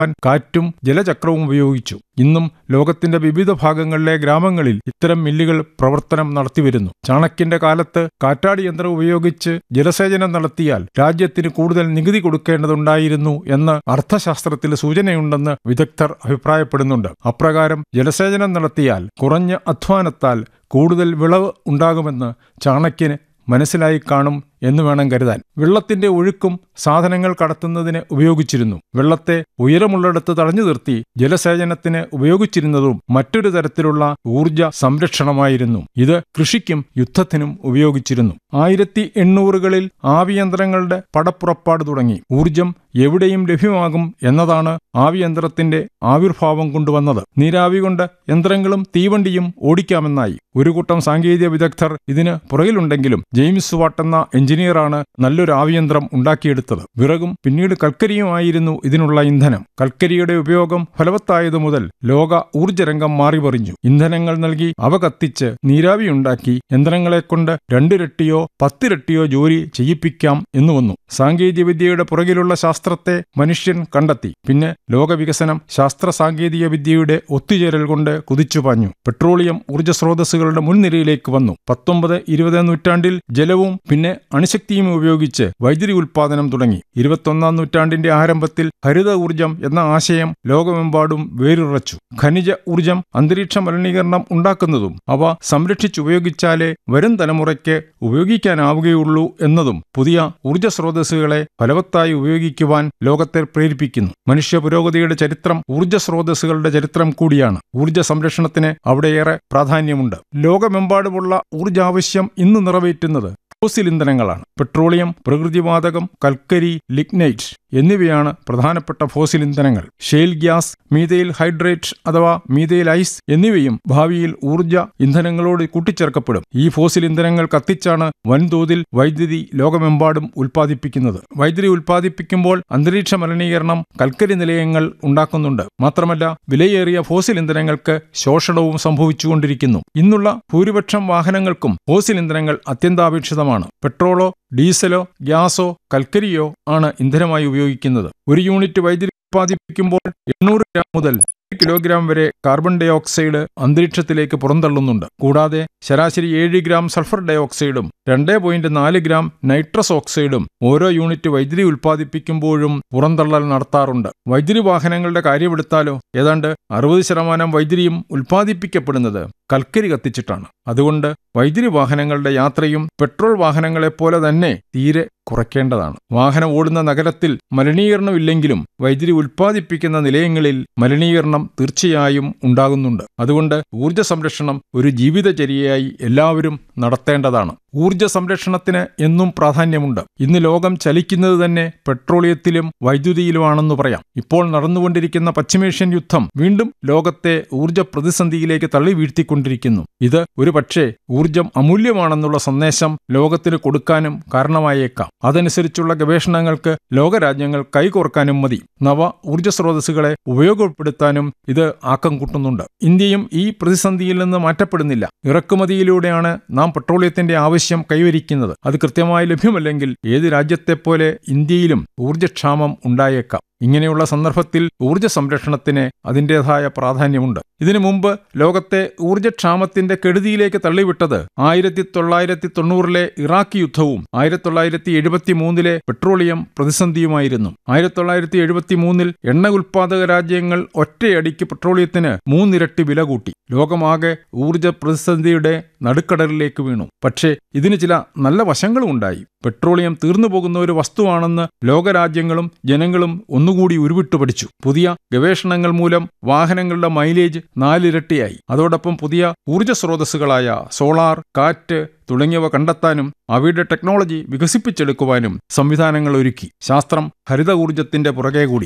കാറ്റും ജലചക്രവും ഉപയോഗിച്ചു ഇന്നും ലോകത്തിന്റെ വിവിധ ഭാഗങ്ങളിലെ ഗ്രാമങ്ങളിൽ ഇത്തരം മില്ലുകൾ പ്രവർത്തനം നടത്തിവരുന്നു ചാണക്യന്റെ കാലത്ത് കാറ്റാടി യന്ത്രം ഉപയോഗിച്ച് ജലസേചനം നടത്തിയാൽ രാജ്യത്തിന് കൂടുതൽ നികുതി കൊടുക്കേണ്ടതുണ്ടായിരുന്നു എന്ന് അർത്ഥശാസ്ത്രത്തിൽ സൂചനയുണ്ടെന്ന് വിദഗ്ധർ അഭിപ്രായപ്പെടുന്നുണ്ട് അപ്രകാരം ജലസേചനം നടത്തിയാൽ കുറഞ്ഞ അധ്വാനത്താൽ കൂടുതൽ വിളവ് ഉണ്ടാകുമെന്ന് ചാണക്യന് മനസ്സിലായി കാണും എന്ന് വേണം കരുതാൻ വെള്ളത്തിന്റെ ഒഴുക്കും സാധനങ്ങൾ കടത്തുന്നതിന് ഉപയോഗിച്ചിരുന്നു വെള്ളത്തെ ഉയരമുള്ളിടത്ത് തടഞ്ഞു നിർത്തി ജലസേചനത്തിന് ഉപയോഗിച്ചിരുന്നതും മറ്റൊരു തരത്തിലുള്ള ഊർജ സംരക്ഷണമായിരുന്നു ഇത് കൃഷിക്കും യുദ്ധത്തിനും ഉപയോഗിച്ചിരുന്നു ആയിരത്തി എണ്ണൂറുകളിൽ ആവിയന്ത്രങ്ങളുടെ പടപ്പുറപ്പാട് തുടങ്ങി ഊർജം എവിടെയും ലഭ്യമാകും എന്നതാണ് ആവിയന്ത്രത്തിന്റെ ആവിർഭാവം കൊണ്ടുവന്നത് നീരാവി കൊണ്ട് യന്ത്രങ്ങളും തീവണ്ടിയും ഓടിക്കാമെന്നായി ഒരു കൂട്ടം സാങ്കേതിക വിദഗ്ധർ ഇതിന് പുറകിലുണ്ടെങ്കിലും ജെയിംസ് വാട്ട് എന്ന എഞ്ചിനീയറാണ് നല്ലൊരു ആവിയന്ത്രം ഉണ്ടാക്കിയെടുത്തത് വിറകും പിന്നീട് കൽക്കരിയുമായിരുന്നു ഇതിനുള്ള ഇന്ധനം കൽക്കരിയുടെ ഉപയോഗം ഫലവത്തായതു മുതൽ ലോക ഊർജ്ജരംഗം മാറിമറിഞ്ഞു ഇന്ധനങ്ങൾ നൽകി അവ കത്തിച്ച് നീരാവിയുണ്ടാക്കി യന്ത്രങ്ങളെക്കൊണ്ട് രണ്ടിരട്ടിയോ പത്തിരട്ടിയോ ജോലി ചെയ്യിപ്പിക്കാം എന്നു വന്നു സാങ്കേതികവിദ്യയുടെ പുറകിലുള്ള ശാസ്ത്രത്തെ മനുഷ്യൻ കണ്ടെത്തി പിന്നെ ലോകവികസനം ശാസ്ത്ര സാങ്കേതിക വിദ്യയുടെ ഒത്തുചേരൽ കൊണ്ട് കുതിച്ചുപാഞ്ഞു പെട്രോളിയം ഊർജ്ജ സ്രോതസ്സുകളുടെ മുൻനിരയിലേക്ക് വന്നു പത്തൊമ്പത് ഇരുപത് നൂറ്റാണ്ടിൽ ജലവും പിന്നെ അണുശക്തിയും ഉപയോഗിച്ച് വൈദ്യുതി ഉൽപാദനം തുടങ്ങി ഇരുപത്തൊന്നാം നൂറ്റാണ്ടിന്റെ ആരംഭത്തിൽ ഹരിത ഊർജം എന്ന ആശയം ലോകമെമ്പാടും വേരുറച്ചു ഖനിജ ഊർജം അന്തരീക്ഷ മലിനീകരണം ഉണ്ടാക്കുന്നതും അവ സംരക്ഷിച്ചുപയോഗിച്ചാലേ വരും തലമുറയ്ക്ക് ഉപയോഗിക്കാനാവുകയുള്ളൂ എന്നതും പുതിയ ഊർജ സ്രോതസ്സുകളെ ഫലവത്തായി ഉപയോഗിക്കുവാൻ ലോകത്തെ പ്രേരിപ്പിക്കുന്നു മനുഷ്യ പുരോഗതിയുടെ ചരിത്രം ഊർജ സ്രോതസ്സുകളുടെ ചരിത്രം കൂടിയാണ് ഊർജ സംരക്ഷണത്തിന് അവിടെയേറെ പ്രാധാന്യമുണ്ട് ലോകമെമ്പാടുമുള്ള ഊർജാവശ്യം ഇന്ന് നിറവേറ്റുന്നത് ഫോസിൽ ഇന്ധനങ്ങളാണ് പെട്രോളിയം പ്രകൃതിവാതകം കൽക്കരി ലിഗ്നൈറ്റ് എന്നിവയാണ് പ്രധാനപ്പെട്ട ഫോസിൽ ഇന്ധനങ്ങൾ ഷെയിൽ ഗ്യാസ് മീതയിൽ ഹൈഡ്രേറ്റ് അഥവാ മീതയിൽ ഐസ് എന്നിവയും ഭാവിയിൽ ഊർജ ഇന്ധനങ്ങളോട് കൂട്ടിച്ചേർക്കപ്പെടും ഈ ഫോസിൽ ഇന്ധനങ്ങൾ കത്തിച്ചാണ് വൻതോതിൽ വൈദ്യുതി ലോകമെമ്പാടും ഉൽപ്പാദിപ്പിക്കുന്നത് വൈദ്യുതി ഉൽപ്പാദിപ്പിക്കുമ്പോൾ അന്തരീക്ഷ മലിനീകരണം കൽക്കരി നിലയങ്ങൾ ഉണ്ടാക്കുന്നുണ്ട് മാത്രമല്ല വിലയേറിയ ഫോസിൽ ഇന്ധനങ്ങൾക്ക് ശോഷണവും സംഭവിച്ചുകൊണ്ടിരിക്കുന്നു ഇന്നുള്ള ഭൂരിപക്ഷം വാഹനങ്ങൾക്കും ഫോസിൽ ഇന്ധനങ്ങൾ അത്യന്താപേക്ഷിതമാണ് പെട്രോളോ ഡീസലോ ഗ്യാസോ കൽക്കരിയോ ആണ് ഇന്ധനമായി ഉപയോഗിക്കുന്നത് ഒരു യൂണിറ്റ് വൈദ്യുതി ഉത്പാദിപ്പിക്കുമ്പോൾ എണ്ണൂറ് ഗ്രാം മുതൽ കിലോഗ്രാം വരെ കാർബൺ ഡൈ ഓക്സൈഡ് അന്തരീക്ഷത്തിലേക്ക് പുറന്തള്ളുന്നുണ്ട് കൂടാതെ ശരാശരി ഏഴ് ഗ്രാം സൾഫർ ഡൈ ഓക്സൈഡും രണ്ട് പോയിന്റ് നാല് ഗ്രാം നൈട്രസ് ഓക്സൈഡും ഓരോ യൂണിറ്റ് വൈദ്യുതി ഉൽപ്പാദിപ്പിക്കുമ്പോഴും പുറന്തള്ളൽ നടത്താറുണ്ട് വൈദ്യുതി വാഹനങ്ങളുടെ കാര്യമെടുത്താലോ ഏതാണ്ട് അറുപത് ശതമാനം വൈദ്യുതിയും ഉൽപ്പാദിപ്പിക്കപ്പെടുന്നത് കൽക്കരി കത്തിച്ചിട്ടാണ് അതുകൊണ്ട് വൈദ്യുതി വാഹനങ്ങളുടെ യാത്രയും പെട്രോൾ വാഹനങ്ങളെപ്പോലെ തന്നെ തീരെ കുറയ്ക്കേണ്ടതാണ് വാഹനം ഓടുന്ന നഗരത്തിൽ മലിനീകരണമില്ലെങ്കിലും വൈദ്യുതി ഉൽപ്പാദിപ്പിക്കുന്ന നിലയങ്ങളിൽ മലിനീകരണം തീർച്ചയായും ഉണ്ടാകുന്നുണ്ട് അതുകൊണ്ട് ഊർജ്ജ സംരക്ഷണം ഒരു ജീവിതചര്യയായി എല്ലാവരും നടത്തേണ്ടതാണ് ഊർജ്ജ സംരക്ഷണത്തിന് എന്നും പ്രാധാന്യമുണ്ട് ഇന്ന് ലോകം ചലിക്കുന്നത് തന്നെ പെട്രോളിയത്തിലും വൈദ്യുതിയിലുമാണെന്ന് പറയാം ഇപ്പോൾ നടന്നുകൊണ്ടിരിക്കുന്ന പശ്ചിമേഷ്യൻ യുദ്ധം വീണ്ടും ലോകത്തെ ഊർജ്ജ പ്രതിസന്ധിയിലേക്ക് തള്ളി വീഴ്ത്തിക്കൊണ്ടിരിക്കുന്നു ഇത് ഒരു പക്ഷേ ഊർജം അമൂല്യമാണെന്നുള്ള സന്ദേശം ലോകത്തിന് കൊടുക്കാനും കാരണമായേക്കാം അതനുസരിച്ചുള്ള ഗവേഷണങ്ങൾക്ക് ലോകരാജ്യങ്ങൾ കൈകോർക്കാനും മതി നവ ഊർജ്ജ സ്രോതസ്സുകളെ ഉപയോഗപ്പെടുത്താനും ഇത് ആക്കം കൂട്ടുന്നുണ്ട് ഇന്ത്യയും ഈ പ്രതിസന്ധിയിൽ നിന്ന് മാറ്റപ്പെടുന്നില്ല ഇറക്കുമതിയിലൂടെയാണ് നാം പെട്രോളിയത്തിന്റെ ആവശ്യം കൈവരിക്കുന്നത് അത് കൃത്യമായി ലഭ്യമല്ലെങ്കിൽ ഏത് രാജ്യത്തെപ്പോലെ ഇന്ത്യയിലും ഊർജ്ജക്ഷാമം ഉണ്ടായേക്കാം ഇങ്ങനെയുള്ള സന്ദർഭത്തിൽ ഊർജ്ജ സംരക്ഷണത്തിന് അതിൻ്റെതായ പ്രാധാന്യമുണ്ട് ഇതിനു മുമ്പ് ലോകത്തെ ഊർജ്ജക്ഷാമത്തിന്റെ കെടുതിയിലേക്ക് തള്ളിവിട്ടത് ആയിരത്തി തൊള്ളായിരത്തി തൊണ്ണൂറിലെ ഇറാഖ് യുദ്ധവും ആയിരത്തി തൊള്ളായിരത്തി എഴുപത്തി മൂന്നിലെ പെട്രോളിയം പ്രതിസന്ധിയുമായിരുന്നു ആയിരത്തി തൊള്ളായിരത്തി എഴുപത്തി മൂന്നിൽ എണ്ണ ഉൽപാദക രാജ്യങ്ങൾ ഒറ്റയടിക്ക് പെട്രോളിയത്തിന് മൂന്നിരട്ടി വില കൂട്ടി ലോകമാകെ ഊർജ്ജ പ്രതിസന്ധിയുടെ നടുക്കടലിലേക്ക് വീണു പക്ഷേ ഇതിന് ചില നല്ല വശങ്ങളും ഉണ്ടായി പെട്രോളിയം തീർന്നു പോകുന്ന ഒരു വസ്തുവാണെന്ന് ലോകരാജ്യങ്ങളും ജനങ്ങളും ഒന്നുകൂടി ഉരുവിട്ടു പഠിച്ചു പുതിയ ഗവേഷണങ്ങൾ മൂലം വാഹനങ്ങളുടെ മൈലേജ് നാലിരട്ടിയായി അതോടൊപ്പം പുതിയ ഊർജ്ജ സ്രോതസ്സുകളായ സോളാർ കാറ്റ് തുടങ്ങിയവ കണ്ടെത്താനും അവയുടെ ടെക്നോളജി വികസിപ്പിച്ചെടുക്കുവാനും സംവിധാനങ്ങൾ ഒരുക്കി ശാസ്ത്രം ഹരിത ഊർജ്ജത്തിന്റെ പുറകെ കൂടി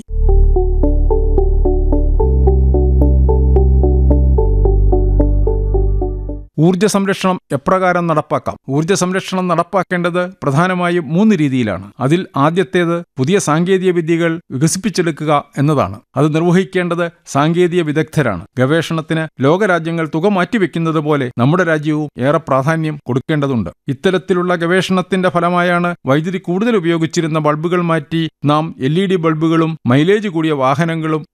ഊർജ്ജ സംരക്ഷണം എപ്രകാരം നടപ്പാക്കാം ഊർജ്ജ സംരക്ഷണം നടപ്പാക്കേണ്ടത് പ്രധാനമായും മൂന്ന് രീതിയിലാണ് അതിൽ ആദ്യത്തേത് പുതിയ സാങ്കേതിക വിദ്യകൾ വികസിപ്പിച്ചെടുക്കുക എന്നതാണ് അത് നിർവഹിക്കേണ്ടത് സാങ്കേതിക വിദഗ്ധരാണ് ഗവേഷണത്തിന് ലോകരാജ്യങ്ങൾ തുക മാറ്റിവെക്കുന്നത് പോലെ നമ്മുടെ രാജ്യവും ഏറെ പ്രാധാന്യം കൊടുക്കേണ്ടതുണ്ട് ഇത്തരത്തിലുള്ള ഗവേഷണത്തിന്റെ ഫലമായാണ് വൈദ്യുതി കൂടുതൽ ഉപയോഗിച്ചിരുന്ന ബൾബുകൾ മാറ്റി നാം എൽ ഇ ഡി ബൾബുകളും മൈലേജ് കൂടിയ വാഹനങ്ങളും